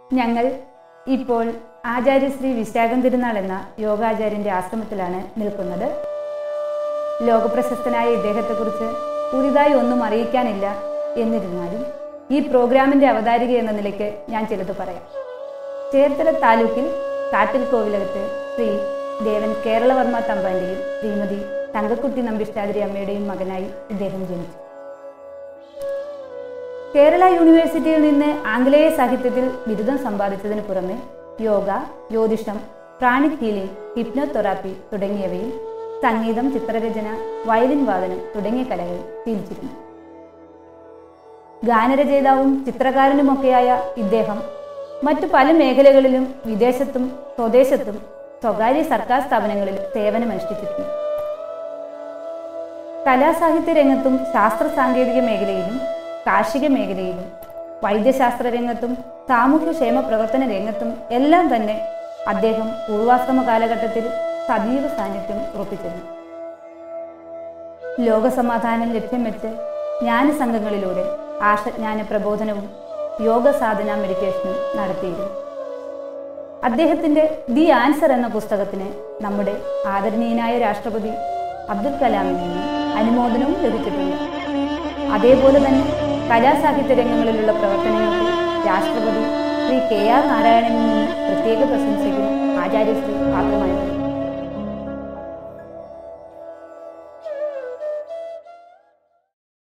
ഞങ്ങൾ ഇപ്പോൾ ആചാര്യശ്രീ വിശാഖം തിരുനാൾ എന്ന യോഗാചാര്യന്റെ ആശ്രമത്തിലാണ് നിൽക്കുന്നത് ലോകപ്രശസ്തനായ ഇദ്ദേഹത്തെക്കുറിച്ച് പുതിയതായി ഒന്നും അറിയിക്കാനില്ല എന്നിരുന്നാലും ഈ പ്രോഗ്രാമിന്റെ അവതാരിക എന്ന നിലയ്ക്ക് ഞാൻ ചിലത് പറയാം ചേർത്തല താലൂക്കിൽ കാട്ടിൽ കോവിലകത്ത് ശ്രീ ദേവൻ കേരളവർമ്മ തമ്പാന്റെയും ശ്രീമതി തങ്കക്കുട്ടി നമ്പിഷ്ടാതിരി അമ്മയുടെയും മകനായി ഇദ്ദേഹം ജനിച്ചു കേരള യൂണിവേഴ്സിറ്റിയിൽ നിന്ന് ആംഗലേയ സാഹിത്യത്തിൽ ബിരുദം സമ്പാദിച്ചതിന് പുറമെ യോഗ ജ്യോതിഷം പ്രാണിക് ഹീലിംഗ് ഹിപ്നോതെറാപ്പി തുടങ്ങിയവയും സംഗീതം ചിത്രരചന വയലിൻ വാദനം തുടങ്ങിയ കലകൾ ശീലിച്ചിരുന്നു ഗാനരചയിതാവും ചിത്രകാരനുമൊക്കെയായ ഇദ്ദേഹം മറ്റു പല മേഖലകളിലും വിദേശത്തും സ്വദേശത്തും സ്വകാര്യ സർക്കാർ സ്ഥാപനങ്ങളിലും സേവനമനുഷ്ഠിച്ചിട്ടുണ്ട് കലാസാഹിത്യ രംഗത്തും ശാസ്ത്ര സാങ്കേതിക മേഖലയിലും കാർഷിക മേഖലയിലും വൈദ്യശാസ്ത്ര രംഗത്തും സാമൂഹ്യക്ഷേമ പ്രവർത്തന രംഗത്തും എല്ലാം തന്നെ അദ്ദേഹം പൂർവാശ്രമ കാലഘട്ടത്തിൽ സജീവ സാന്നിധ്യം ഉറപ്പിച്ചിരുന്നു ലോകസമാധാനം ലക്ഷ്യം വെച്ച് ജ്ഞാനസംഘങ്ങളിലൂടെ ആശജ്ഞാന പ്രബോധനവും യോഗ സാധന മെഡിറ്റേഷനും നടത്തിയിരുന്നു അദ്ദേഹത്തിന്റെ ദി ആൻസർ എന്ന പുസ്തകത്തിന് നമ്മുടെ ആദരണീയനായ രാഷ്ട്രപതി അബ്ദുൽ കലാമിൽ നിന്ന് അനുമോദനവും ലഭിച്ചിട്ടുണ്ട് അതേപോലെ തന്നെ കലാസാഹിത്യ രംഗങ്ങളിലുള്ള പ്രവർത്തനങ്ങൾക്ക് രാഷ്ട്രപതി ശ്രീ കെ ആർ നാരായണനിൽ നിന്ന് പ്രത്യേക പ്രശംസയ്ക്കും ആചാര്യശ്രീ പാത്രമായിട്ടുണ്ട്